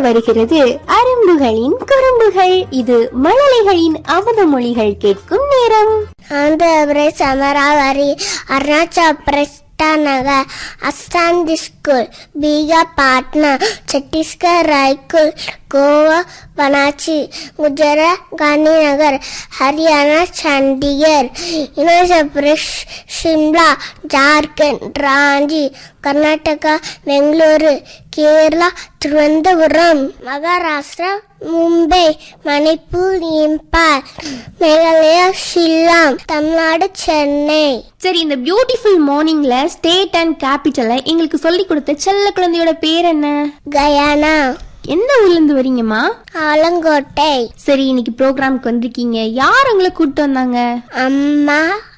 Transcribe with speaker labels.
Speaker 1: வருகிறது அரும்புகளின் குறும்புகள் இது மழலைகளின் அமுத மொழிகள் கேட்கும் நேரம்
Speaker 2: ஆந்திர பிரதேஷ் அமராவதி அருணாச்சல பிரதேஷ் நகர் அஸ்தாந்தி ஸ்கூல் பீகார் பாட்னா சத்தீஸ்கர் ராய்கூர் கோவா பனாச்சி குஜராத் காந்திநகர் ஹரியானா சண்டிகர் இமாச்சல பிரதேஷ் சிம்லா ஜார்க்கண்ட் ராஞ்சி கர்நாடகா பெங்களூரு கேரளா திருவனந்தபுரம் மகாராஷ்டிரா மும்பை மணிப்பூர் இம்பால் மேகாலயா ஷில்லாங் தமிழ்நாடு சென்னை
Speaker 1: சரி இந்த பியூட்டிஃபுல் மார்னிங்ல ஸ்டேட் அண்ட் கேபிட்டலை எங்களுக்கு சொல்லி கொடுத்த செல்ல குழந்தையோட பேர் என்ன
Speaker 2: கயானா
Speaker 1: எந்த ஊர்ல இருந்து வரீங்கம்மா
Speaker 2: ஆலங்கோட்டை
Speaker 1: சரி இன்னைக்கு ப்ரோக்ராம்க்கு வந்திருக்கீங்க யார் உங்களை கூப்பிட்டு வந்தாங்க
Speaker 2: அம்மா